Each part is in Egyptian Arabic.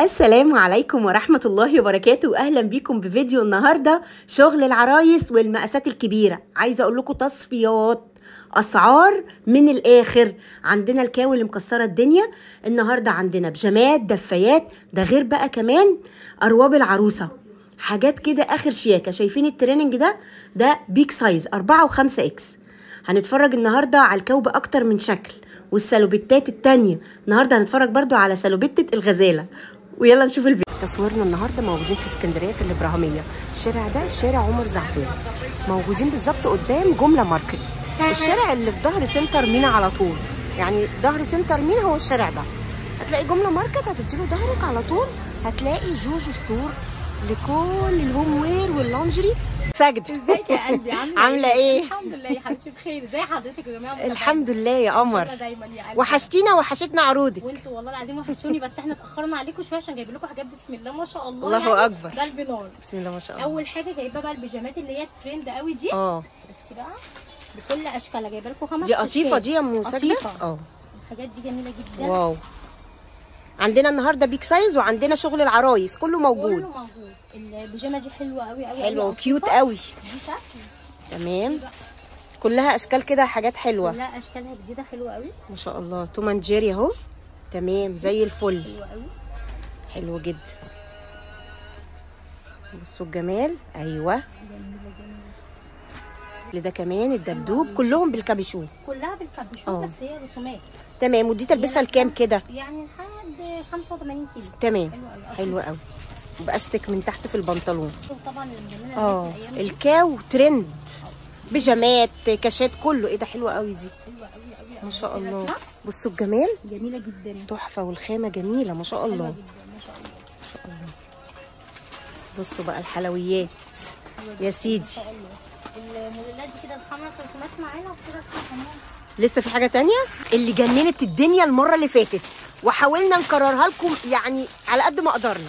السلام عليكم ورحمة الله وبركاته أهلا بيكم بفيديو النهاردة شغل العرايس والمقاسات الكبيرة عايزة أقول لكم تصفيات أسعار من الآخر عندنا الكاوي اللي مكسرة الدنيا النهاردة عندنا بيجامات دفايات ده غير بقى كمان أرواب العروسة حاجات كده آخر شياكة شايفين التريننج ده ده بيك سايز أربعة وخمسة إكس هنتفرج النهاردة على الكاو بأكتر من شكل والسالوبيتات التانية النهاردة هنتفرج برضو على سالوبيتة الغزالة ويلا نشوف الفيديو تصويرنا النهارده موجودين في اسكندريه في الابراهيميه الشارع ده شارع عمر زعفان موجودين بالظبط قدام جمله ماركت الشارع اللي في ظهر سنتر مينا على طول يعني ظهر سنتر مينا هو الشارع ده هتلاقي جمله ماركت هتديله ظهرك على طول هتلاقي جوجو ستور لكل الهوم وير واللونجري ساجده ازيك يا قلبي عامله عامله ايه الحمد لله يا حبيبتي بخير ازي حضرتك يا جماعه الحمد لله يا قمر دايما يا قلبي وحشتينا وحشتنا عروضك وانتوا والله العظيم وحشوني بس احنا اتاخرنا عليكم شويه عشان جايبين لكم حاجات بسم الله ما شاء الله الله يعني أكبر. قلب نار بسم الله ما شاء الله اول حاجه جايبه بقى البيجامات اللي هي ترند قوي دي اه بس بقى بكل اشكالها جايبه لكم خمس دي قطيفه أشكال. دي يا ام ساجده قطيفه اه الحاجات دي جميله جدا واو عندنا النهارده بيك سايز وعندنا شغل العرايس كله موجود كله موجود البيجامه دي حلوه قوي قوي حلوه قوي، وكيوت قطيفة. قوي دي شكل تمام كلها اشكال كده حاجات حلوه كلها اشكالها جديده حلوه قوي ما شاء الله توم اند جيري اهو تمام زي الفل حلوه قوي حلو جدا بصوا الجمال ايوه اللي ده كمان الدبدوب كلهم بالكابيشون كلها بالكابيشون اه. بس هي رسومات تمام ودي تلبسها لكام كده يعني لحد 85 كيلو تمام حلو قوي حلو قوي باستك من تحت في البنطلون طبعا اللي مننا اه الناس الايام دي الكاو ترند بيجامات كاشات كله ايه ده حلوه قوي دي حلوه قوي قوي ما شاء الله الرسمة بصوا الجمال جميله جدا تحفه والخامه جميله ما شاء حلوه الله جدا ما شاء الله ما شاء الله بصوا بقى الحلويات يا سيدي ما شاء الله الموديلات دي كده بخمس رسومات معانا وكده رسمه كمان لسه في حاجه تانية اللي جننت الدنيا المره اللي فاتت وحاولنا نكررها لكم يعني على قد ما قدرنا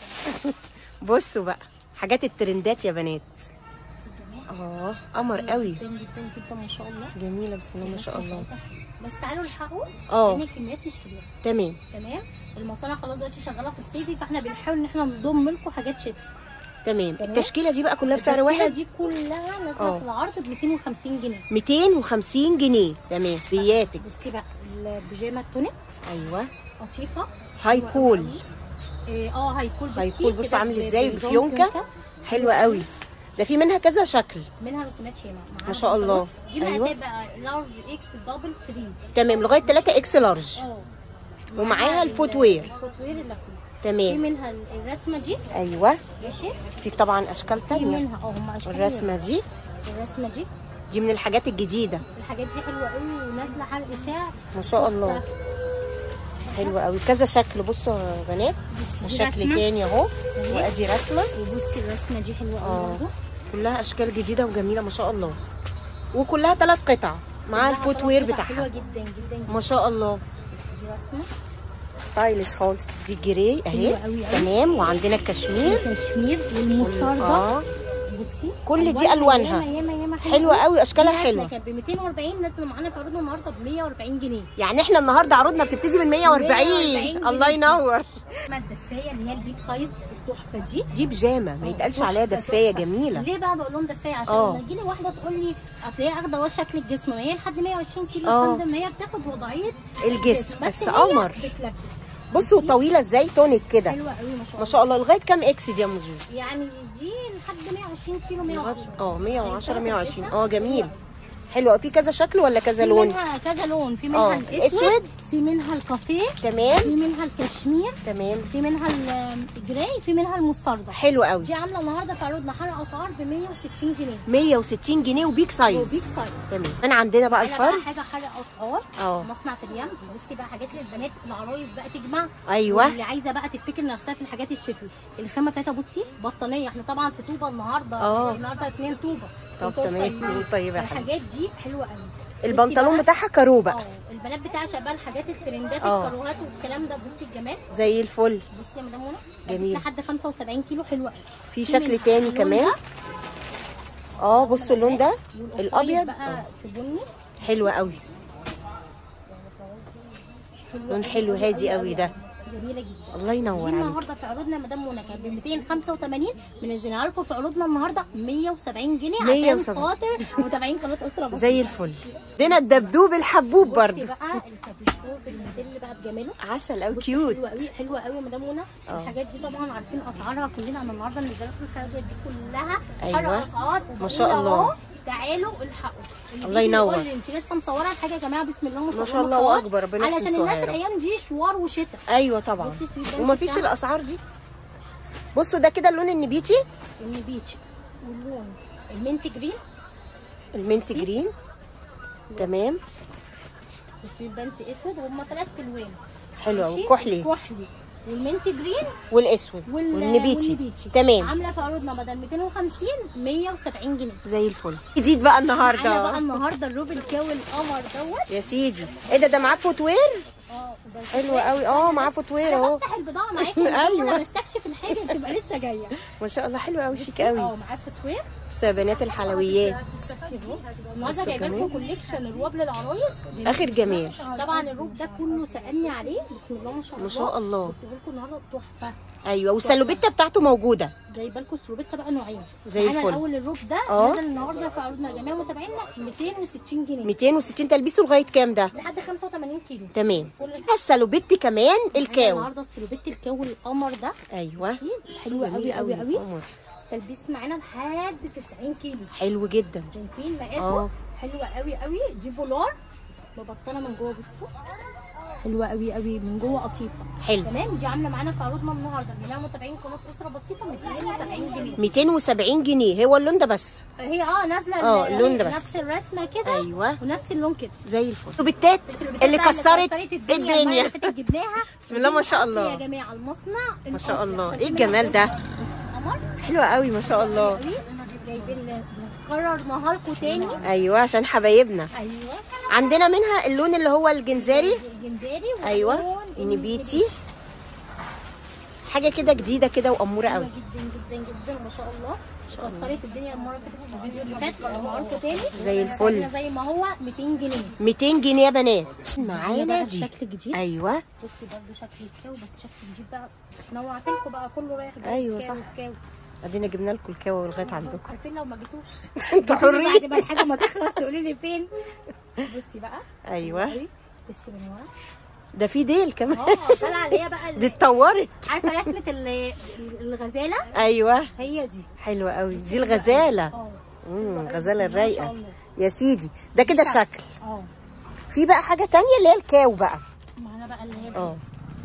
بصوا بقى حاجات الترندات يا بنات بس الجمال اه قمر قوي جدا جدا جدا ما شاء الله جميله بسم الله ما شاء الله بس تعالوا الحقوا اه. لان الكميات مش كبيره تمام تمام المصانع خلاص دلوقتي شغاله في الصيفي فاحنا بنحاول ان احنا نضم لكم حاجات شتاء تمام تمام. التشكيله دي بقى كلها بسعر التشكيلة واحد دي كلها اه. نازله في العرض ب 250 جنيه 250 جنيه تمام بياتك بصي بقى البيجامه التونيك ايوه قطيفه هاي حلوة كول قوي. إيه، اه هاي كول بصي هاي كول بصوا كده عامل ب- ازاي بنظام بفيونكه فيونكة. حلوه قوي ده في منها كذا شكل منها رسومات شيماء معاها ما شاء الله. دي أيوة. مقاسات بقى لارج اكس دبل 3 تمام لغايه 3 اكس لارج اه ومعاها معاها الفوت ال- وير. الفوت وير اللي في تمام منها ال- الرسمه دي ايوه ماشي في طبعا اشكال في تانية منها اه هم اشكال الرسمه دي الرسمه دي دي من الحاجات الجديده الحاجات دي حلوه قوي ونازله حلق سعر ما شاء الله حلوه قوي كذا شكل بصوا يا بنات دي وشكل رسمة. تاني اهو أهي. وادي رسمه وبصي الرسمه دي حلوه اه. قوي برضه كلها اشكال جديده وجميله ما شاء الله وكلها ثلاث قطع مع كلها الفوت خلاص وير قطع حلوه بتاعها جدا جدا جدا ما شاء الله دي رسمه ستايلش خالص دي جري اهي حلوة قوي قوي. تمام وعندنا الكشمير كشمير والمستردة اه بصي كل دي ألوانها. ياما ياما ياما حلوه قوي اشكالها حلوه كانت ب 240 نازله معانا في عروضنا النهارده ب 140 جنيه يعني احنا النهارده عروضنا بتبتدي من 140 140 الله ينور ما الدفايه اللي هي البيج سايز التحفه دي دي بيجامه ما يتقالش عليها تحفة دفايه تحفة. جميله ليه بقى بقول لهم دفايه عشان اه. لما تجيلي واحده تقول لي اصل هي اخده وش شكل الجسم ما هي لحد 120 كيلو اه. يا فندم هي بتاخد وضعيه الجسم بس هي قمر بتلبس بصوا طويله ازاي تونيك كده حلوه قوي ما شاء الله ما شاء الله لغايه كام اكس دي يا ام زوزو يعني دي لحد 120 كيلو 110 اه 110 شايفة 120 كويسة؟ اه جميل حلو في كذا شكل ولا كذا في لون منها كذا لون في اه، منها الأسود. الاسود في منها الكافيه تمام في منها الكشمير تمام في منها ال- الجراي في منها المستردة حلو قوي دي عامله النهارده في عروضنا حرق اسعار ب 160 جنيه 160 جنيه وبيك وبيك سايز سايز تمام انا عندنا بقى انا بقى الفرد حاجه حرق اسعار اه. مصنع تريام بصي بقى حاجات للبنات العرايس بقى تجمع أيوة. اللي عايزه بقى تفتكر نفسها في الحاجات الشتوي الخامه بتاعتها بصي بطانيه احنا طبعا في طوبه النهارده اه. النهارده اتنين طوبه طب كل سنة تمام. طيبين. طيب يا الحاجات دي حلوه قوي بصي البنطلون بقى- بتاعها كارو بقى اه البنات بتعشق بقى الحاجات الترندات اه. الكاروهات والكلام ده بصي الجمال زي الفل بصي يا مدام منى جميل. بس لحد 75 كيلو حلوه قوي في شكل منها تاني اللون كمان ده، اه بصوا اللون ده والأوف الابيض وايت بقى اه في بني حلو قوي حلو لون قوي حلو قوي هادي قوي قوي ده جميل جميله جدا الله ينور دي عليك النهارده في عروضنا مدام منى كانت ب 285 منزلها لكم في عروضنا النهارده 170 جنيه عشان 170. خاطر متابعين قناه اسره بسيطة. زي الفل عندنا الدبدوب الحبوب بصي برضه بقى الكابيشو بالموديل بقى بجماله عسل قوي بصي كيوت حلوه قوي حلوه قوي يا مدام منى اه. الحاجات دي طبعا عارفين اسعارها كلنا انا النهارده منزله لكم الحاجات دي كلها ايوه. فرق اسعار ما شاء وبقول الله. اهو تعالوا الحقوا اللي الله بيجي ينور. يقول لي انت لسه مصوره الحاجه يا جماعه بسم الله ما شاء ما الله شاء الله مصورة. وأكبر، ربنا يحسن علشان الناس صغيرة. الايام دي شوار وشتاء ايوه طبعا بصي سويت بانس ومفيش بتاعها. الاسعار دي بصوا ده كده اللون النبيتي النبيتش واللون المنت جرين المنت جرين تمام وسويت بانس اسود وهم ثلاث الوان حلو قوي ماشي؟ كحلي الكحلي والمنت جرين والاسود وال... والنبيتي والنبيتي. تمام عامله في عروضنا بدل 250 170 جنيه زي الفل جديد بقى معانا بقى النهارده النهارده الروب الكاوي القمر دوت يا سيدي ايه ده ده معاه فوتوير اه ده حلو قوي اه معاه فوتوير انا اهو بفتح البضاعه معاكم أيوة. انا بستكشف الحاجه بتبقى لسه جايه ما شاء الله حلو قوي شيك اه قوي معاه فوتوير بس يا بنات الحلويات النهارده بصوا جايبه لكم كمان. كوليكشن الروب للعرايس اخر جمال طبعا الروب ده كله سالني عليه بسم الله ما شاء الله ما شاء الله. جبت لكم النهارده تحفه ايوه والسلوبيتا بتاعته موجوده جايبه لكم السروبيتا بقى نوعين زي معانا الفل. الاول الروب ده اه. نزل النهارده في عروضنا يا جماعه متابعينا 260 جنيه 260 تلبيسه لغايه كام ده لحد 85 كيلو تمام كل السلوبيت كمان معانا الكاو النهارده السروبيت الكاو القمر ده ايوه حلو قوي جميل قوي قوي قمر. تلبيس معانا لحد 90 كيلو حلو جدا شايفين مقاسه اه. حلوه قوي قوي دي بولار ببطانه من جوه بصوا حلوه قوي قوي من جوه قطيفه حلو تمام دي عامله معانا في عروضنا النهارده جميع متابعين قناه اسره بسيطه 270 جنيه 270 جنيه هو اللون ده بس هي اه نازله اه، ال- اللون ده بس. نفس الرسمه كده ايوه ونفس اللون كده زي الفل السلوبيتات السلوبيتات اللي بقى كسرت المرة الدنيا اللي فاتت جبناها بسم الله ما شاء الأصلي الله. يا جماعه المصنع ما شاء الأصلي. الله عشان ايه كده الجمال ده قمر حلوه قوي ما شاء الله قوي جايبين قررناها لكم تاني ايوه عشان حبايبنا ايوه عندنا منها اللون اللي هو الجنزاري الجنزاري ايوه واللون النبيتي حاجه كده جديده كده واموره قوي جدا جدا جدا ما شاء الله كسرت الدنيا المره اللي فاتت في الفيديو اللي فات فلما لكم تاني زي الفل. خلينا زي ما هو 200 جنيه 200 جنيه يا بنات هي معانا بقى دي بشكل جديد ايوه بصي برضه شكل الكاو بس شكل جديد بقى نوعت لكم بقى كله رايح جاي أيوة الكاو صح. الكاو ادينا جبنا لكم الكاوي لغايه عندكم عارفين لو ما جيتوش انتوا جيتولي حرين. بعد ما الحاجه ما تخلص تقولي لي فين بصي بقى ايوه أوي. بصي من ورا ده في ديل كمان اه طالعه اللي هي بقى دي ال- اتطورت عارفه رسمه ال- الغزاله ايوه هي دي حلوه قوي دي الغزاله اه امم بقى غزاله بسم الله ما شاء الرايقه الله. يا سيدي ده كده شكل. شكل اه في بقى حاجه تانية اللي هي الكاو بقى معانا بقى اللي هي اه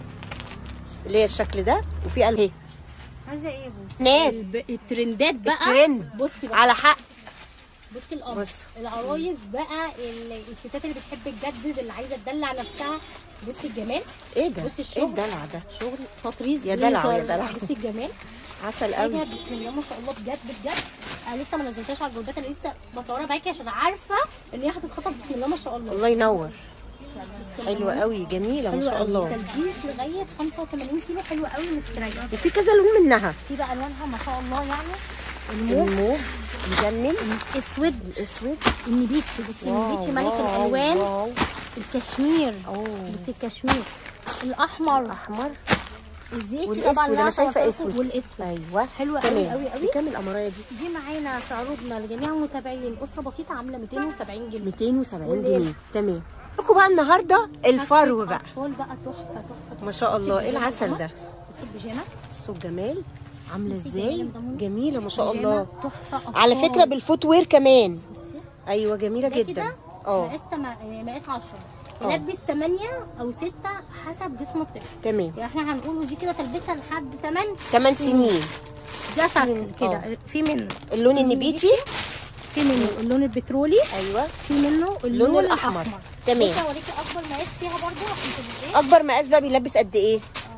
اللي هي الشكل ده وفي قال ايه عايزه ايه يا بوسي نات. الب- الترندات بقى الترند. بصي بقى على حق بصي القمر بص. العرايس بقى ال- الستات اللي بتحب تجدد اللي عايزه تدلع نفسها بصي الجمال ايه ده بصي ايه الشغل. الدلع ده شغل تطريز يا دلع، يا ليزر. دلع. بصي الجمال عسل حاجه قوي بسم الله ما شاء الله بجد بجد انا لسه ما نزلتهاش على الجروبات انا لسه بصورها معاكي عشان عارفه ان هي هتتخطف بسم الله ما شاء الله الله ينور بسم حلوه الله. قوي جميله ما حلوة شاء قوي. الله تلبيس لغايه 85 كيلو حلوه قوي مستريح وفي كذا لون منها في بقى الوانها ما شاء الله يعني الموف الموف مجنن الاسود الاسود النبيتي بصي واو، النبيتي ملك واو، الالوان واو. الكشمير اوه بصي الكشمير الاحمر احمر الزيتي والاسود طبعا اللي انا شايفه صورتها اسود والاسود ايوه حلوة قوي تمام. قوي قوي. بكام القمرايه دي دي معانا في عروضنا لجميع المتابعين اسره بسيطه عامله 270 جنيه 270 والإيه؟ جنيه تمام لكم بقى النهارده الفرو بقى اطفال بقى تحفه تحفه ما شاء الله ايه العسل ده بصي البيجامه الصوت جمال عامله بصي ازاي الجمال ده. جميله ما شاء بيجامة الله تحفه أطفال. على فكره بالفوت وير كمان بصي ايوه جميله ده جدا كده اه مقاس تم- مقاس 10 اه. تلبس 8 او 6 حسب جسم الطفل تمام يعني احنا هنقول دي كده تلبسها لحد 8 8 سنين ده شكل اه. كده في منه اللون النبيتي في منه اللون البترولي ايوه في منه اللون اللون الأحمر. الاحمر تمام. بصي اوريكي اكبر مقاس فيها برضو عشان تبقي ايه اكبر مقاس بقى بيلبس قد ايه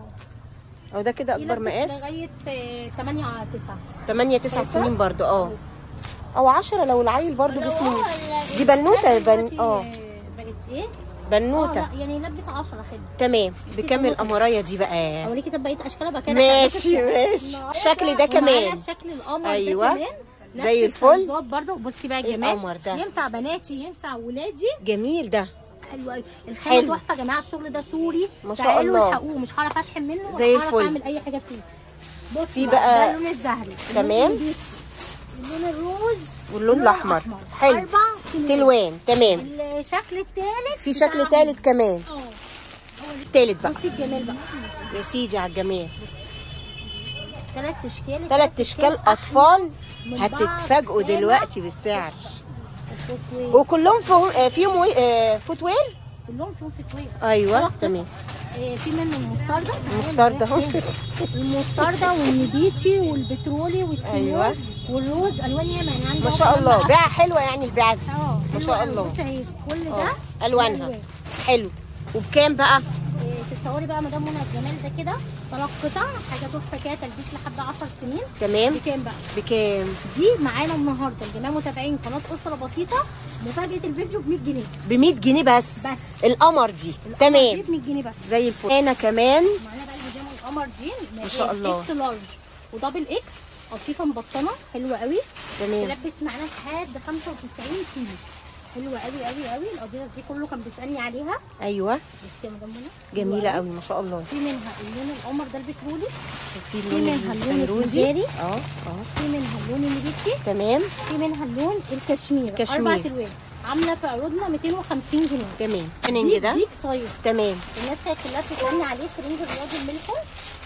اه. او ده كده اكبر يلبس مقاس لغايه 8 على 9 8 9 شايفة؟ سنين برضو اه او 10 لو العيل برضو جسمه دي بنوته بنوته بن... اه بقت ايه؟ اه بنوته لا يعني يلبس 10 حلو تمام بكام القمرايه دي بقى اوريكي طب بقيه اشكالها بقى كده ماشي ماشي الشكل ده كمان الشكل القمر أيوة. ده كمان نفس زي الفل. السايزات برضو بصي بقى إيه الجمال القمر ده؟ ينفع بناتي ينفع ولادي جميل ده حلو قوي الخامه حلو. تحفه يا جماعه الشغل ده سوري ما شاء تعالوا الله. الحقوه مش هعرف اشحن منه ولا زي هعرف الفل. اعمل اي حاجه فيه بص في بقى بقى- ده اللون الزهري تمام. اللون البيتي، اللون الروز واللون الأحمر. حلو. اربع سنين. تلوان تمام الشكل الثالث في شكل ثالث كمان اه الثالث بقى بصي الجمال بقى يا سيدي على الجمال ثلاث اشكال ثلاث اشكال اطفال من بعض. هتتفاجئوا خامة. دلوقتي بالسعر الفوتوير. وكلهم فيهم آه، فيهم وي- آه، فوت وير كلهم فيهم فتوير ايوه ثلاث تمام آه، في منه المستردة المستردة اهو. المستردة والنبيتي والبترولي والسيمون أيوة. والروز الوان ياما يعني عندي ما أهو شاء كمان الله بقى. بيعه حلوه يعني البيعه دي اه ما حلوة شاء أوي. الله. بصي اهي كل ده اه الوانها ألوان. حلو وبكام بقى آه، تتصوري بقى مدام منى الجمال ده كده ثلاث قطع حاجه تحفه كده تلبيس لحد 10 سنين تمام بكام بقى؟ بكام دي معانا النهارده الجماعه متابعين قناه اسره بسيطه مفاجاه الفيديو ب 100 جنيه ب 100 جنيه بس بس. القمر دي القمر تمام دي ب 100 جنيه بس زي الفل انا كمان معانا بقى البيجامه القمر دي ما شاء الله. اكس لارج ودبل اكس قطيفه مبطنه حلوه قوي تمام تلبس معانا لحد 95 كيلو حلوه قوي قوي قوي القضيه دي كله كان بيسالني عليها ايوه بصي يا مدام منى جميله حلوة قوي ما شاء الله في منها اللون القمر ده البترولي في في منها اللون الفيروزي الفنجاني. اه اه في منها اللون النبيتي تمام في منها اللون الكشمير كشمير. اربع الوان عامله في عروضنا 250 جنيه تمام دي تنين ده بيك سايز تمام الناس كانت كلها بتسالني عليه فرنج الرياضي الملكم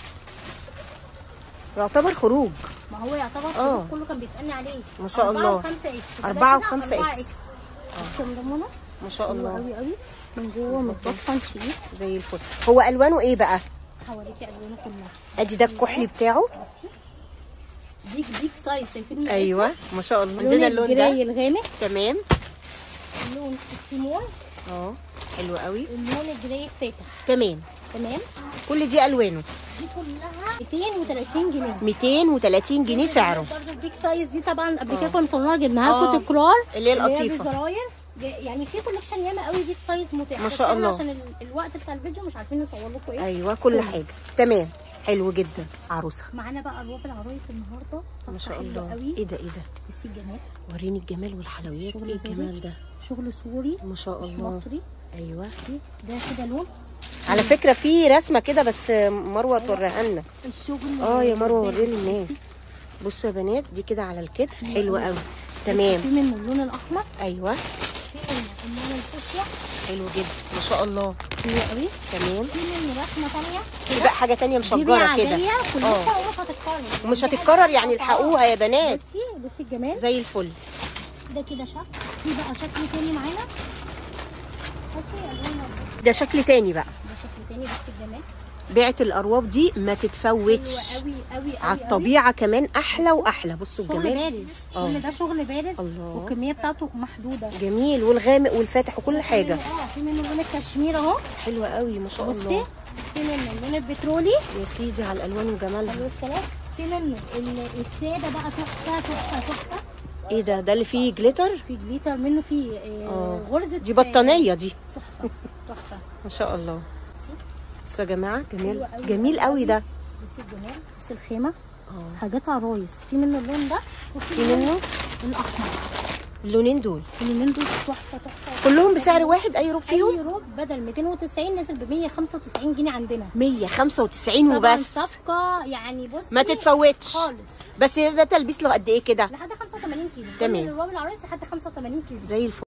يعتبر خروج ما هو يعتبر آه. خروج كله كان بيسالني عليه ما شاء الله. أربعة وخمسة إكس فده أربعة كده وخمسة أربعة إكس. بصي يا مدام منى ما شاء حلو الله قوي قوي من جوه متبطن شيك زي الفل هو الوانه ايه بقى هوريكي الوانه كلها ادي ده الكحلي بتاعه بصي ديك ديك سايز شايفين المقاسة؟ ايوه ما شاء الله لون عندنا اللون الجراي ده الغامق تمام اللون السيمون اه حلو قوي اللون الجراي الفاتح تمام تمام كل دي الوانه دي كلها 230 جنيه 230 جنيه سعره برضه البيك سايز دي طبعا قبل كده آه. كنا صورناها جبناها آه. لكم تكرار اللي هي القطيفة. بالزراير ج- يعني في كولكشن ياما قوي بيك سايز متاح ما بس شاء إحنا الله. عشان ال- الوقت بتاع الفيديو مش عارفين نصور لكم ايه ايوه كل حاجه تمام حلو جدا عروسه معانا بقى الواب العرايس النهارده ما صفقة شاء حلوة الله قوي ايه ده ايه ده بصي الجمال وريني الجمال والحلويات الشغل ايه البارز. الجمال ده شغل سوري ما شاء مش الله مصري ايوه بصي ده كده لون على فكره في رسمه كده بس مروه توريها لنا الشغل اه يا مروه البارز. وريني الناس بصوا يا بنات دي كده على الكتف حلوه قوي تمام في منه اللون الاحمر ايوه في منه اللون الفوشيا حلو جدا ما شاء الله حلو قوي تمام في منه رسمه ثانيه في بقى حاجه تانية دي بقى مشجره كده عاديه اه كلها ومش هتتكرر ومش دي هتتكرر حاجة يعني متوقعة. الحقوها يا بنات بصي بصي الجمال زي الفل ده كده شكل في بقى شكل تاني معانا هاتي الوان ده شكل تاني بقى ده شكل تاني بس الجمال بيعه الأرواب دي ما حلوه تتفوتش قوي قوي على الطبيعه كمان احلى واحلى بصوا شغل الجمال بارز اه. كل ده شغل بارز الله. والكميه بتاعته محدوده جميل والغامق والفاتح وكل حاجه اه في منه لون الكشمير اهو حلوه قوي ما شاء بصي الله في منه اللون البترولي يا سيدي على الالوان وجمالها حلو الكلام في منه ال- الساده بقى تحفه تحفه تحفه ايه ده ده اللي فيه جليتر في جليتر منه في آه، اه. غرزه دي بطانيه دي تحفه تحفه ما شاء الله بصي بصوا يا جماعه جميل حلوة قوي. جميل قوي ده بصي الجمال بصي الخيمه اه حاجات عرايس في منه اللون ده وفي في منه الاحمر اللونين دول اللونين دول تحفه تحفه كلهم بسعر واحد اي روب فيهم اي روب بدل 290 نزل ب 195 جنيه عندنا 195 طبعا وبس صفقه يعني بصي ما تتفوتش خالص بس ده تلبيس له قد ايه كده لحد 85 كيلو تمام. كل الرواب العرايس لحد 85 كيلو زي الفل